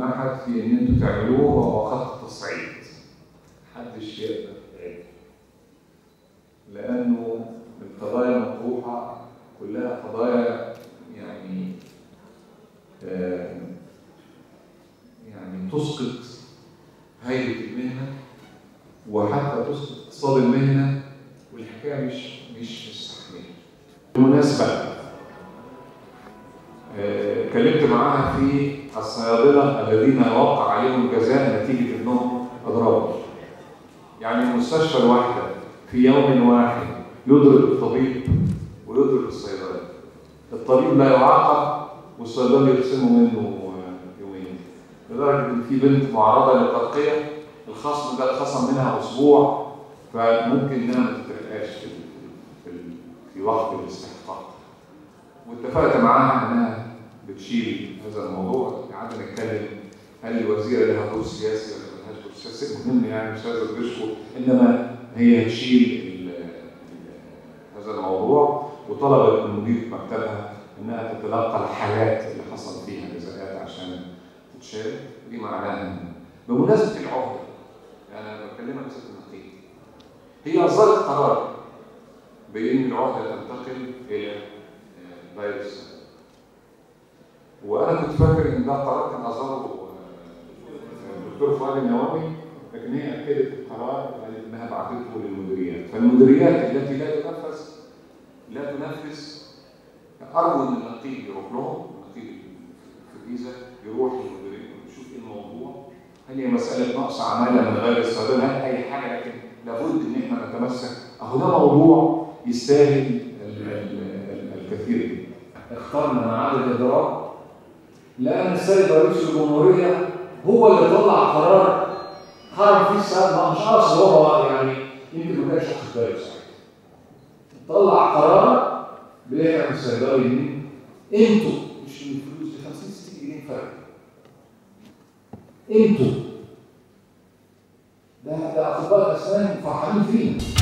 احد في ان انتوا تعملوه هو خط التصعيد محدش يقدر يعمله لانه القضايا المطروحه كلها قضايا يعني آه يعني تسقط هيئه المهنه وحتى تسقط اقتصاد المهنه والحكايه مش مش مستحمله. بالمناسبه اتكلمت معاها في الصيادله الذين وقع عليهم الجزاء نتيجه انهم اضربوا. يعني المستشفى الواحده في يوم واحد يضرب الطبيب ويضرب الصيدلي. الطبيب لا يعاقب والصيدلي يقسموا منه يومين. لدرجه ان في بنت معرضه للترقيه الخصم ده اتخصم منها اسبوع فممكن انها ما تترقاش في, في, في وقت الاستحقاق. واتفقت معاها انها بتشيل هذا الموضوع قعدنا نتكلم هل الوزيره لها دور سياسي ولا ملهاش دور سياسي مهم يعني مش عايز ادرسه انما هي تشيل هذا الموضوع وطلبت من مدير مكتبها انها تتلقى الحالات اللي حصل فيها جزاءات عشان تتشال دي معناها بمناسبه العهده يعني انا بكلمك بصفه النقيض هي اصدرت قرار بان العهده تنتقل الى فيروس وانا كنت فاكر ان ده قرار كان اصدره الدكتور فؤاد النووي لكن هي اكدت القرار وقالت انها بعثته للمديريات فالمديريات التي لا تنفذ لا تنفذ ارجو ان النقيب يروح لهم النقيب في الجيزه يروح للمديريه ويشوف ايه الموضوع هل هي مساله نقص عماله من غير الصيدله هل اي حاجه لكن لابد ان احنا نتمسك اهو ده موضوع يستاهل الكثير جدا اخترنا معاد الاضراب لان السيد رئيس الجمهوريه هو اللي طلع قرار حرم فيه السبب مش قصد هو يعني يمكن ما كانش واخد باله ساعتها طلع قرار بيحرم الصيدلي من انتوا مش من الفلوس دي 50 60 جنيه فرق انتوا ده ده اطباء الاسنان فرحانين فينا